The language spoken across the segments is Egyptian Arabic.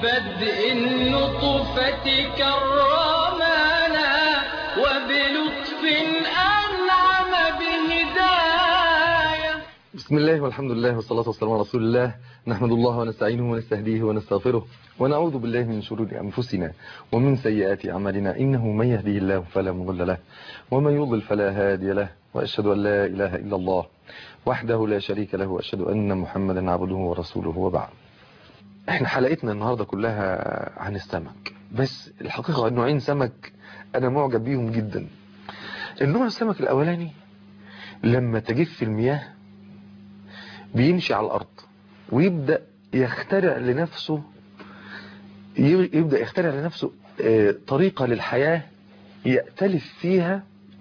ببدء النطفة كرمنا وبلطف أنعم بهداية بسم الله والحمد لله والصلاة والسلام على رسول الله نحمد الله ونستعينه ونستهديه ونستغفره ونعوذ بالله من شرور أنفسنا ومن سيئات أعمالنا إنه من يهديه الله فلا مضل له ومن يضل فلا هادي له وأشهد أن لا إله إلا الله وحده لا شريك له وأشهد أن محمدا عبده ورسوله وبعد احنا حلقتنا النهاردة كلها عن السمك بس الحقيقة نوعين سمك أنا معجب بيهم جدا النوع السمك الأولاني لما تجف المياه بيمشي على الأرض ويبدأ يخترع لنفسه يبدأ يخترع لنفسه طريقة للحياة يأتلف فيها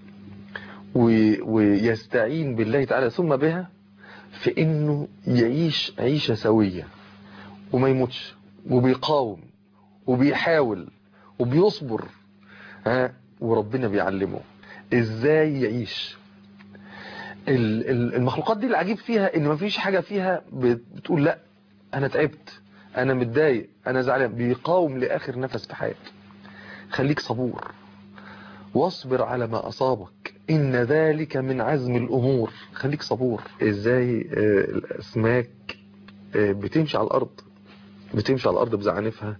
ويستعين بالله تعالى ثم بها في انه يعيش عيشة سوية وما يموتش وبيقاوم وبيحاول وبيصبر ها وربنا بيعلمه ازاي يعيش المخلوقات دي العجيب فيها ان مفيش حاجة فيها بتقول لا انا تعبت انا متضايق انا زعلان بيقاوم لاخر نفس في حياته خليك صبور واصبر على ما اصابك ان ذلك من عزم الامور خليك صبور ازاي الاسماك بتمشي على الارض بتمشي على الارض بزعنفها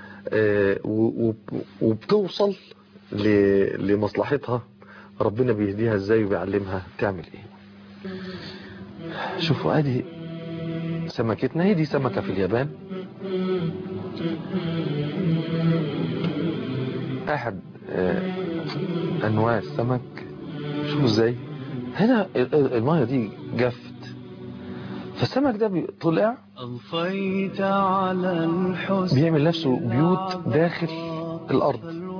وبتوصل لمصلحتها ربنا بيهديها ازاي وبيعلمها تعمل ايه شوفوا ادي سمكتنا هي دي سمكة في اليابان احد انواع السمك شوفوا ازاي هنا المية دي جفت فالسمك ده طلع بيعمل نفسه بيوت داخل الارض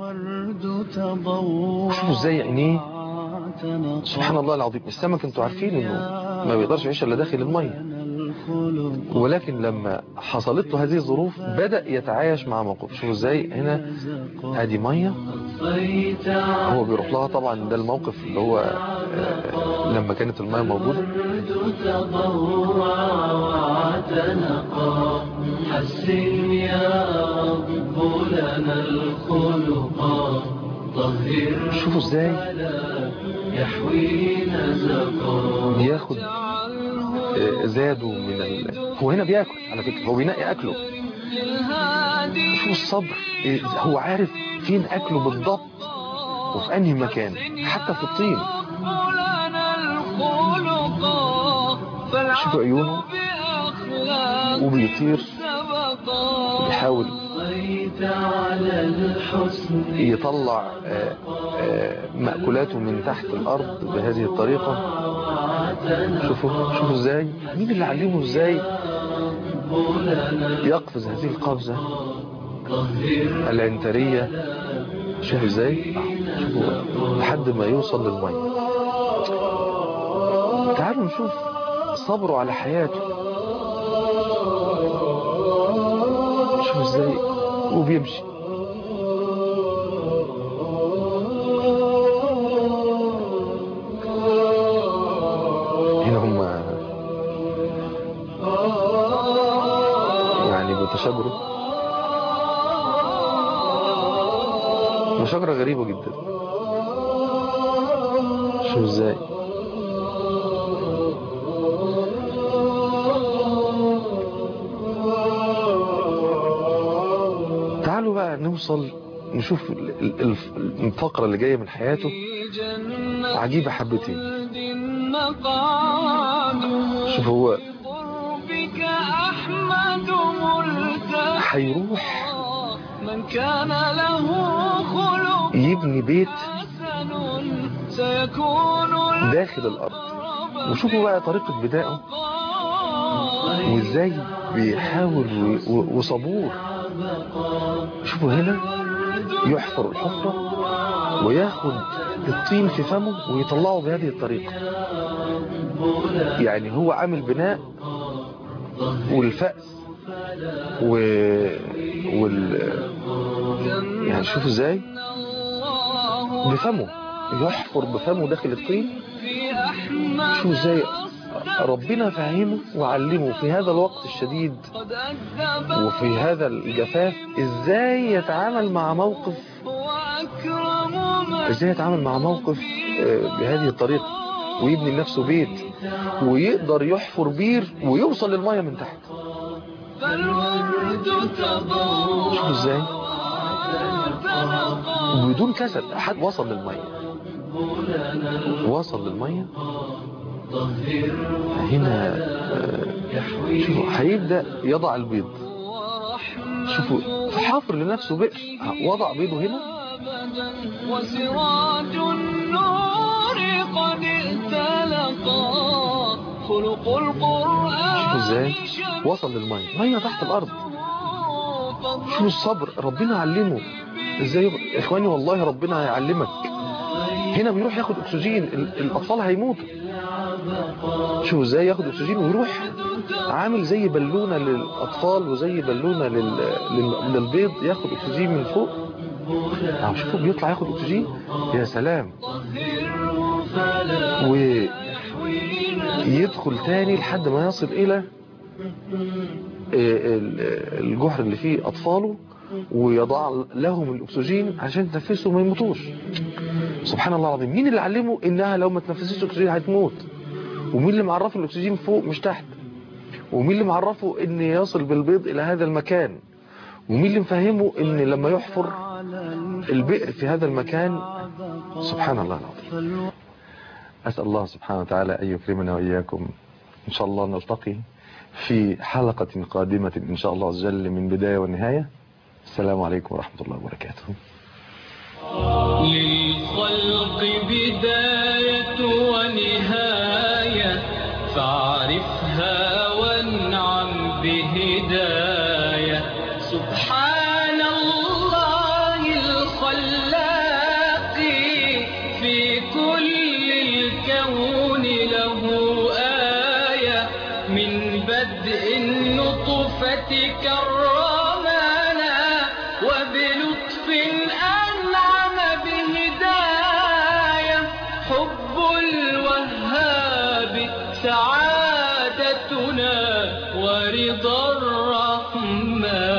شوفوا ازاي عينيه سبحان الله العظيم السمك انتوا عارفين انه ما بيقدرش يعيش الا داخل المية ولكن لما حصلت له هذه الظروف بدأ يتعايش مع موقف شوفوا ازاي هنا ادي مية هو بيروح لها طبعا ده الموقف اللي هو لما كانت المية موجودة حسن يا رب لنا الخلق طهر شوفوا ازاي يحوينا زقا بياخد زاده من ال... هو هنا بياكل على فكرة هو بينقي اكله شوفوا الصبر هو عارف فين اكله بالضبط وفي انهي مكان حتى في الطين شوفوا عيونه وبيطير وبيحاول يطلع مأكولاته من تحت الأرض بهذه الطريقة شوفوا شوفوا ازاي مين اللي علمه ازاي يقفز هذه القفزة العنترية شوفوا ازاي شوفوا لحد ما يوصل للمية تعالوا نشوف صبره على حياته شوفوا ازاي وبيمشي هنا هم يعني بيتشاجروا مشاجرة غريبة جدا شوفوا ازاي تعالوا بقى نوصل نشوف الفقرة اللي جاية من حياته عجيبة حبتين شوف هو هيروح من كان له خلق يبني بيت سيكون داخل الأرض وشوفوا بقى طريقة بدائه وازاي بيحاول وصبور شوفوا هنا يحفر الحفرة وياخد الطين في فمه ويطلعه بهذه الطريقة يعني هو عامل بناء والفأس و... وال يعني شوفوا ازاي بفمه يحفر بفمه داخل الطين شوفوا ازاي ربنا فهمه وعلمه في هذا الوقت الشديد قد أكذب وفي هذا الجفاف ازاي يتعامل مع موقف وأكرم من ازاي يتعامل مع موقف آه، بهذه الطريقة ويبني لنفسه بيت ويقدر يحفر بير ويوصل للمية من تحت فالورد تضوع شوف ازاي تنقى بدون كسل حد وصل للمية وصل للمية هنا آه، شوفوا هيبدأ يضع البيض ورحمة شوفوا حفر لنفسه بئر وضع بيضه هنا أبدا وسراج النور قد ائتلقا خلق القرآن شوفوا ازاي وصل للمية مية تحت الأرض شوفوا الصبر ربنا علمه ازاي يبقى- اخواني والله ربنا هيعلمك هنا بيروح ياخد اكسجين ال- الاطفال هيموتوا شوفوا ازاي ياخد اكسجين ويروح عامل زي بالونه للاطفال وزي بالونه لل... لل... للبيض ياخد اكسجين من فوق اهو شوفوا بيطلع ياخد اكسجين يا سلام ويدخل تاني لحد ما يصل الى ال- الجحر اللي فيه اطفاله ويضع لهم الاكسجين عشان تنفسوا ما يموتوش سبحان الله العظيم مين اللي علمه انها لو ما تنفسش اكسجين هتموت ومين اللي معرفه الاكسجين فوق مش تحت ومين اللي معرفه ان يصل بالبيض الى هذا المكان ومين اللي مفهمه ان لما يحفر البئر في هذا المكان سبحان الله العظيم أسأل الله سبحانه وتعالى أن يكرمنا وإياكم إن شاء الله نلتقي في حلقة قادمة إن شاء الله عز وجل من بداية ونهاية السلام عليكم ورحمة الله وبركاته للخلق بداية ونهاية فاعرفها وانعم بهداية سبحان الله الخلاق في كل الكون له آية من بدء النطفة كرمنا وبلطف أنعم بهداية حب الوهاب سعادتنا ورضا الرحمن